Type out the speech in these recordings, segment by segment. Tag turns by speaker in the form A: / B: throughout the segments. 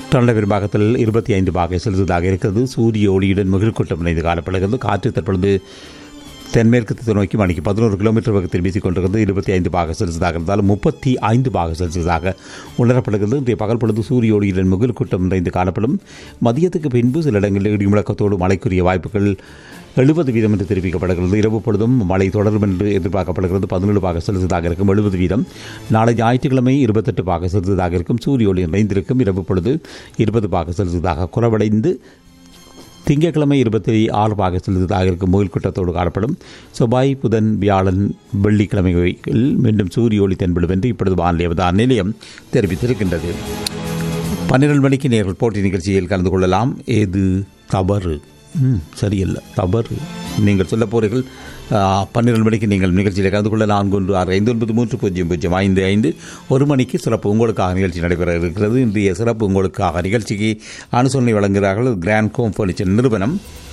A: Toronto பெரும்பாகத்தில் இருபத்தி ஐந்து பாகை செலுத்துவதாக இருக்கிறது சூரிய ஒளியுடன் மிகுழ்கூட்டம் இணைந்து காணப்படுகிறது காற்று தற்பொழுது தென்மேற்கு திசை நோக்கி மணிக்கு பதினோரு கிலோமீட்டர் வேகத்தில் வீசிக் கொண்டிருக்கிறது இருபத்தி ஐந்து பாக செல்சியஸாக இருந்தாலும் முப்பத்தி ஐந்து பாக செல்சியஸாக உணரப்படுகிறது இன்றைய பகல் பொழுது சூரிய ஒளியுடன் முகில் கூட்டம் நிறைந்து காணப்படும் மதியத்துக்கு பின்பு சில இடங்களில் இடி முழக்கத்தோடு மழைக்குரிய வாய்ப்புகள் எழுபது வீதம் என்று தெரிவிக்கப்படுகிறது இரவு பொழுதும் மழை தொடரும் என்று எதிர்பார்க்கப்படுகிறது பதினேழு பாக செலுத்ததாக இருக்கும் எழுபது வீதம் நாளை ஞாயிற்றுக்கிழமை இருபத்தெட்டு பாக செலுத்ததாக இருக்கும் சூரிய ஒளி நிறைந்திருக்கும் இரவு பொழுது இருபது பாக செலுத்ததாக குறைவடைந்து திங்கட்கிழமை இருபத்தி ஆறு பாக செலுத்ததாக இருக்கும் முகில் கூட்டத்தோடு காணப்படும் செவ்வாய் புதன் வியாழன் வெள்ளிக்கிழமைகளில் மீண்டும் சூரிய ஒளி தென்படும் என்று இப்பொழுது வானிலை அவதார நிலையம் தெரிவித்திருக்கின்றது பன்னிரண்டு மணிக்கு நேர்கள் போட்டி நிகழ்ச்சியில் கலந்து கொள்ளலாம் ஏது தவறு ம் சரியில்லை தவறு நீங்கள் சொல்ல போறீர்கள் பன்னிரண்டு மணிக்கு நீங்கள் நிகழ்ச்சியில் கலந்து கொள்ள நான்கு ஒன்று ஆறு ஐந்து ஒன்பது மூன்று பூஜ்ஜியம் பூஜ்ஜியம் ஐந்து ஐந்து ஒரு மணிக்கு சிறப்பு உங்களுக்காக நிகழ்ச்சி நடைபெற இருக்கிறது இன்றைய சிறப்பு உங்களுக்காக நிகழ்ச்சிக்கு அனுசரணை வழங்குகிறார்கள் கிராண்ட் கோம் ஃபர்னிச்சர் நிறுவனம்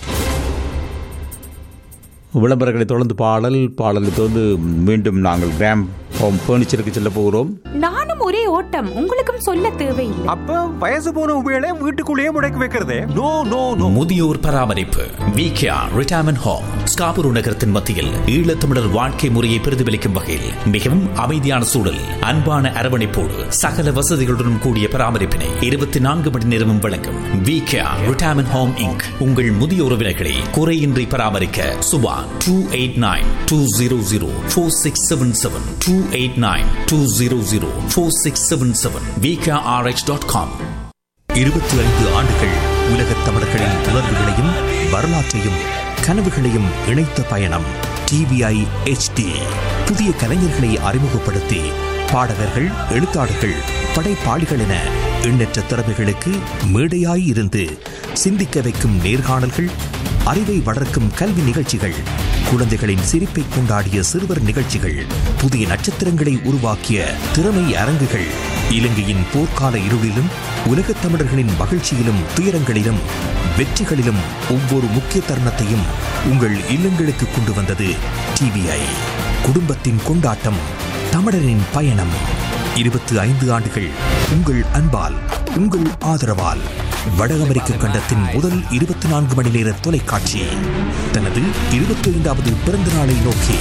A: விளம்பரங்களை தொடர்ந்து பாடல் பாடலை தொடர்ந்து மீண்டும் நாங்கள் கிராம் ஹோம் ஃபர்னிச்சருக்கு செல்ல போகிறோம்
B: நானும் ஒரே ஓட்டம் உங்களுக்கும் சொல்ல தேவையில்லை
C: அப்ப வயசு போன உபயோக வீட்டுக்குள்ளேயே முடக்கி வைக்கிறதே நோ நோ நோ
D: முதியோர் பராமரிப்பு விகேஆர் ரிட்டையர்மெண்ட் ஹோம் ஸ்காபுரு நகரத்தின் மத்தியில் ஈழத்தமிழர் வாழ்க்கை முறையை பிரதிபலிக்கும் வகையில் மிகவும் அமைதியான சூழல் அன்பான அரவணைப்போடு சகல வசதிகளுடன் கூடிய பராமரிப்பினை இருபத்தி நான்கு மணி நேரமும் வழங்கும் விகேஆர் ரிட்டையர்மெண்ட் ஹோம் இங்க் உங்கள் முதிய உறவினர்களை குறையின்றி பராமரிக்க Subha two eight nine two zero zero four six seven seven two eight nine two zero zero four six seven seven VKRH dot com இருபத்தி ஐந்து ஆண்டுகள் உலகத் தமிழர்களின் உணர்வுகளையும் வரலாற்றையும் கனவுகளையும் இணைத்த பயணம் டிவிஐ HD புதிய கலைஞர்களை அறிமுகப்படுத்தி பாடகர்கள் எழுத்தாளர்கள் படைப்பாளிகள் என எண்ணற்ற திறமைகளுக்கு மேடையாய் இருந்து சிந்திக்க வைக்கும் நேர்காணல்கள் அறிவை வளர்க்கும் கல்வி நிகழ்ச்சிகள் குழந்தைகளின் சிரிப்பை கொண்டாடிய சிறுவர் நிகழ்ச்சிகள் புதிய நட்சத்திரங்களை உருவாக்கிய திறமை அரங்குகள் இலங்கையின் போர்க்கால இருளிலும் உலகத் தமிழர்களின் மகிழ்ச்சியிலும் துயரங்களிலும் வெற்றிகளிலும் ஒவ்வொரு முக்கிய தருணத்தையும் உங்கள் இல்லங்களுக்கு கொண்டு வந்தது டிவிஐ குடும்பத்தின் கொண்டாட்டம் தமிழரின் பயணம் இருபத்தி ஐந்து ஆண்டுகள் உங்கள் அன்பால் உங்கள் ஆதரவால் வட அமெரிக்க கண்டத்தின் முதல் இருபத்தி நான்கு மணி நேர தொலைக்காட்சி தனது இருபத்தி ஐந்தாவது பிறந்த நாளை நோக்கி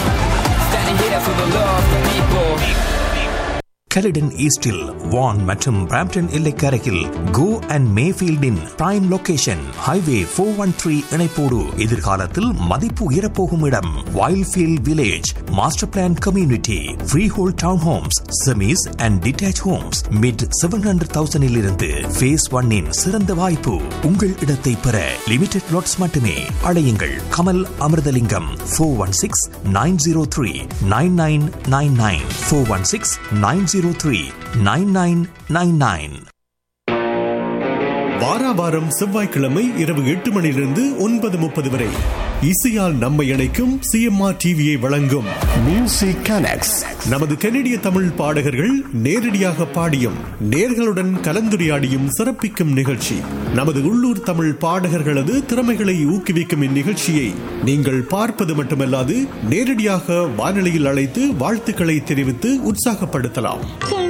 D: கலிடன் ஈஸ்டில் வான் மற்றும் பிராம்டன் எல்லைக்கரையில் கோ அண்ட் மேஃபீல்டின் prime location highway four one three இணைப்போடு எதிர்காலத்தில் மதிப்பு உயரப்போகும் இடம் Wildfield village master plan community freehold town homes semis and detached homes mid seven hundred தௌசண்டில் இருந்து ஃபேஸ் ஒன்னின் சிறந்த வாய்ப்பு உங்கள் இடத்தை பெற லிமிடெட் லாட்ஸ் மட்டுமே அழையுங்கள் Kamal Amirthalingam four one six nine zero three nine nine nine nine four one six nine zero three nine nine nine nine
E: வாராவாரம் செவ்வாய்க்கிழமை இரவு எட்டு மணியிலிருந்து ஒன்பது முப்பது வரை இசையால் நம்மை இணைக்கும் சிஎம்ஆர் டிவியை வழங்கும் மியூசிக் கனெக்ட்ஸ் நமது கனடிய தமிழ் பாடகர்கள் நேரடியாக பாடியும் நேர்களுடன் கலந்துரையாடியும் சிறப்பிக்கும் நிகழ்ச்சி நமது உள்ளூர் தமிழ் பாடகர்களது திறமைகளை ஊக்குவிக்கும் இந்நிகழ்ச்சியை நீங்கள் பார்ப்பது மட்டுமல்லாது நேரடியாக வானொலியில் அழைத்து வாழ்த்துக்களை தெரிவித்து உற்சாகப்படுத்தலாம்